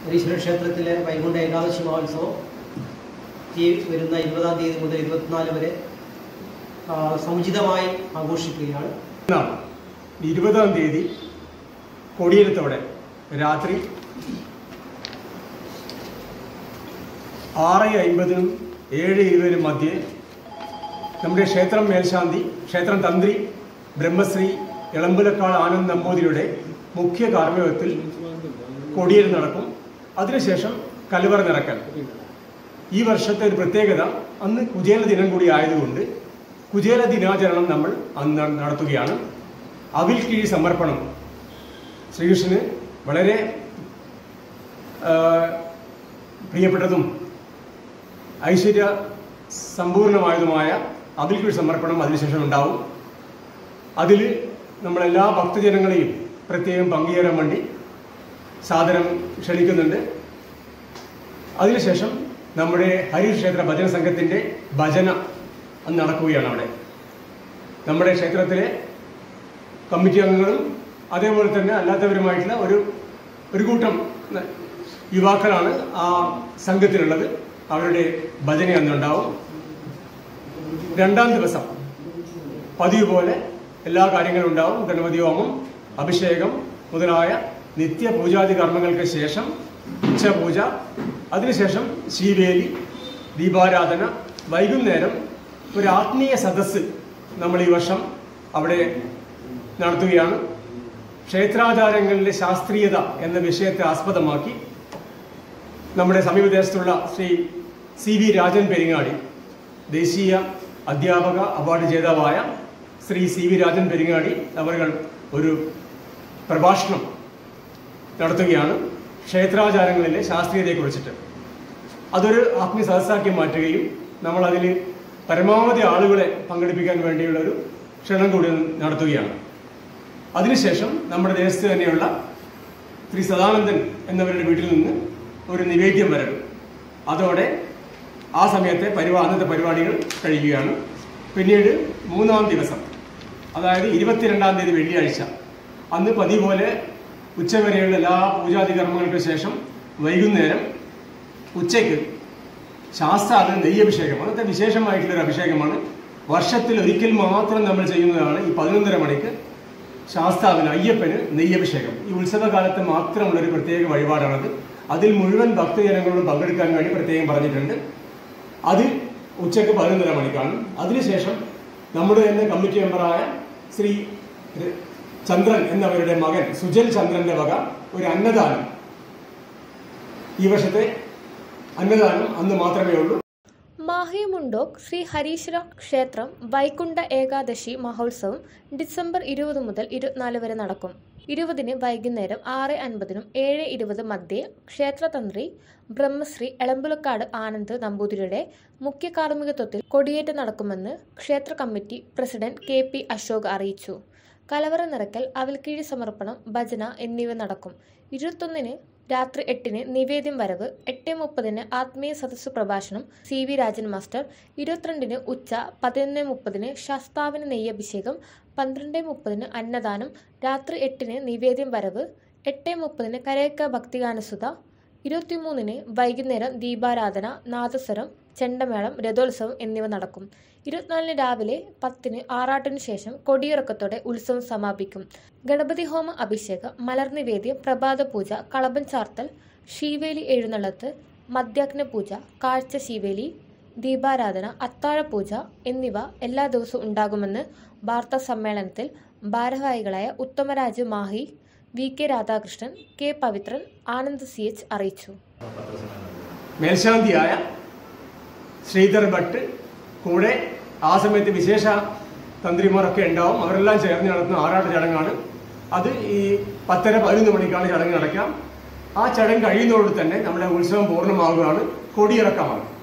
ഹരീശ്വര ക്ഷേത്രത്തിലെ വൈകുണ്ഠ ഏകാദശി മഹോത്സവം ഈ വരുന്ന ഇരുപതാം തീയതി മുതൽ ഇരുപത്തിനാല് വരെ ആ, സമുചിതമായി ആഘോഷിക്കുകയാണ് എന്നാണ് ഇരുപതാം തീയതി കൊടിയേരത്തോടെ രാത്രി ആറ് അമ്പതിനും ഏഴ് ഇരുപതിനും മധ്യേ നമ്മുടെ ക്ഷേത്രം മേൽശാന്തി ക്ഷേത്രം തന്ത്രി ബ്രഹ്മശ്രീ ഇളമ്പുലക്കാട് ആനന്ദ് നമ്പൂതിരിയുടെ മുഖ്യ കാർമ്മികത്വത്തിൽ കൊടിയേര് നടക്കും അതിനുശേഷം കലുവറ നിറക്കൽ ഈ വർഷത്തെ ഒരു പ്രത്യേകത അന്ന് കുചേല ദിനം കൂടി ആയതുകൊണ്ട് കുചേല ദിനാചരണം നമ്മൾ അന്ന് നടത്തുകയാണ് അവിൽ കീഴ് സമർപ്പണം ശ്രീകൃഷ്ണന് വളരെ ആ, പ്രിയപ്പെട്ടതും ഐശ്വര്യ സമ്പൂർണമായതുമായ അവിൽ കീഴ് സമർപ്പണം അതിനുശേഷം ഉണ്ടാവും അതിൽ നമ്മളെല്ലാ ഭക്തജനങ്ങളെയും പ്രത്യേകം പങ്കുചേരാൻ വേണ്ടി സാദരം ക്ഷണിക്കുന്നുണ്ട് അതിനുശേഷം നമ്മുടെ ഹരിർ ക്ഷേത്ര ഭജന സംഘത്തിന്റെ ഭജന അന്ന് നടക്കുകയാണ് അവിടെ നമ്മുടെ ക്ഷേത്രത്തിലെ കമ്മിറ്റി അംഗങ്ങളും അതേപോലെ തന്നെ അല്ലാത്തവരുമായിട്ടുള്ള ഒരു ഒരു കൂട്ടം ന- യുവാക്കളാണ് ആ സംഘത്തിലുള്ളത് അവരുടെ ഭജന അന്നുണ്ടാവും രണ്ടാം ദിവസം പതിവ് പോലെ എല്ലാ കാര്യങ്ങളും ഉണ്ടാവും ഗണപതി ഹോമം അഭിഷേകം മുതലായ നിത്യ പൂജാതി കർമ്മങ്ങൾക്ക് ശേഷം ഉച്ചപൂജ അതിനുശേഷം ശീവേലി ദീപാരാധന വൈകുന്നേരം ഒരു ആത്മീയ സദസ്സ് നമ്മൾ ഈ വർഷം അവിടെ നടത്തുകയാണ് ക്ഷേത്രാചാരങ്ങളിലെ ശാസ്ത്രീയത എന്ന വിഷയത്തെ ആസ്പദമാക്കി നമ്മുടെ സമീപദേശത്തുള്ള ശ്രീ സി വി രാജൻ പെരിങ്ങാടി ദേശീയ അധ്യാപക അവാർഡ് ജേതാവായ ശ്രീ സി വി രാജൻ പെരിങ്ങാടി അവർ ഒരു പ്രഭാഷണം നടത്തുകയാണ് ക്ഷേത്രാചാരങ്ങളിലെ ശാസ്ത്രീയതയെക്കുറിച്ചിട്ട് അതൊരു ആത്മീയ സദസ്സാക്കി മാറ്റുകയും നമ്മൾ അതിൽ പരമാവധി ആളുകളെ പങ്കെടുപ്പിക്കാൻ വേണ്ടിയുള്ള ഒരു ക്ഷണം കൂടി നടത്തുകയാണ് അതിനുശേഷം നമ്മുടെ ദേശത്ത് തന്നെയുള്ള ശ്രീ സദാനന്ദൻ എന്നവരുടെ വീട്ടിൽ നിന്ന് ഒരു നിവേദ്യം വരണം അതോടെ ആ സമയത്തെ പരിപാ അന്നത്തെ പരിപാടികൾ കഴിയുകയാണ് പിന്നീട് മൂന്നാം ദിവസം അതായത് ഇരുപത്തിരണ്ടാം തീയതി വെള്ളിയാഴ്ച അന്ന് പതിവ് പോലെ ഉച്ചവരെയുള്ള എല്ലാ പൂജാതി കർമ്മങ്ങൾക്ക് ശേഷം വൈകുന്നേരം ഉച്ചയ്ക്ക് ശാസ്താവിന് നെയ്യഭിഷേകം അന്നത്തെ വിശേഷമായിട്ടുള്ള ഒരു അഭിഷേകമാണ് വർഷത്തിൽ ഒരിക്കൽ മാത്രം നമ്മൾ ചെയ്യുന്നതാണ് ഈ പതിനൊന്നര മണിക്ക് ശാസ്താവിന് അയ്യപ്പന് നെയ്യഭിഷേകം ഈ ഉത്സവകാലത്ത് മാത്രമുള്ള ഒരു പ്രത്യേക വഴിപാടാണത് അതിൽ മുഴുവൻ ഭക്തജനങ്ങളോടും പങ്കെടുക്കാൻ വേണ്ടി പ്രത്യേകം പറഞ്ഞിട്ടുണ്ട് അത് ഉച്ചയ്ക്ക് പതിനൊന്നര മണിക്കാണ് അതിനുശേഷം നമ്മുടെ തന്നെ കമ്മിറ്റി മെമ്പറായ ശ്രീ ര- ചന്ദ്രൻ എന്നവരുടെ മകൻ സുജൽ ചന്ദ്രന്റെ വക ഒരു അന്നദാനം ഈ വർഷത്തെ അന്നദാനം അന്ന് മാത്രമേ ഉള്ളൂ മാഹിമുണ്ടോക് ശ്രീ ഹരീശ്വര ക്ഷേത്രം വൈകുണ്ഠ ഏകാദശി മഹോത്സവം ഡിസംബർ ഇരുപത് മുതൽ ഇരുപത്തിനാല് വരെ നടക്കും ഇരുപതിന് വൈകുന്നേരം ആറ് അൻപതിനും ഏഴ് ഇരുപത് മധ്യേ ക്ഷേത്രതന്ത്രി ബ്രഹ്മശ്രീ എളമ്പുലക്കാട് ആനന്ദ് നമ്പൂതിരിയുടെ മുഖ്യ കാർമ്മികത്വത്തിൽ കൊടിയേറ്റ് നടക്കുമെന്ന് ക്ഷേത്ര committee president K P Ashok അറിയിച്ചു കലവറ നിറയ്ക്കൽ അവൽക്കിഴി സമർപ്പണം ഭജന എന്നിവ നടക്കും ഇരുപത്തൊന്നിന് രാത്രി എട്ടിന് നിവേദ്യം വരവ് എട്ട് മുപ്പതിന് ആത്മീയ സദസ്സു പ്രഭാഷണം സി വി രാജൻ മാസ്റ്റർ ഇരുപത്തിരണ്ടിന് ഉച്ച പതിനൊന്ന് മുപ്പതിന് ശാസ്താവിന് നെയ്യഭിഷേകം പന്ത്രണ്ട് മുപ്പതിന് അന്നദാനം രാത്രി എട്ടിന് നിവേദ്യം വരവ് എട്ട് മുപ്പതിന് കരയക്ക ഭക്തിഗാനസുധ ഇരുപത്തിമൂന്നിന് വൈകുന്നേരം ദീപാരാധന നാദസ്വരം ചെണ്ടമേളം രഥോത്സവം എന്നിവ നടക്കും ഇരുപത്തിനാലിന് രാവിലെ പത്തിന് ആറാട്ടിനു ശേഷം കൊടിയിറക്കത്തോടെ ഉത്സവം സമാപിക്കും ഗണപതി ഹോമ അഭിഷേകം മലർനിവേദ്യം പ്രഭാത പൂജ കളഭൻ ചാർത്തൽ ശീവേലി എഴുന്നള്ളത്ത് മധ്യാഗ്ന പൂജ കാഴ്ച ശീവേലി ദീപാരാധന അത്താഴപൂജ എന്നിവ എല്ലാ ദിവസവും ഉണ്ടാകുമെന്ന് വാർത്താ സമ്മേളനത്തിൽ ഭാരവാഹികളായ Uthamaraj Mahe V K Radhakrishnan K Pavithran Anand C H അറിയിച്ചു മേൽശാന്തിയായ ശ്രീധർ ഭട്ട് കൂടെ ആ സമയത്ത് വിശേഷ തന്ത്രിമാരൊക്കെ ഉണ്ടാവും അവരെല്ലാം ചേർന്ന് നടത്തുന്ന ആറാട്ട് ചടങ്ങാണ് അത് ഈ പത്തര പതിനൊന്ന് മണിക്കാണ് ചടങ്ങ് നടക്കാം ആ ചടങ്ങ് കഴിയുന്നതോട് തന്നെ നമ്മുടെ ഉത്സവം പൂർണ്ണമാവുകയാണ് കൊടിയിറക്കമാണ്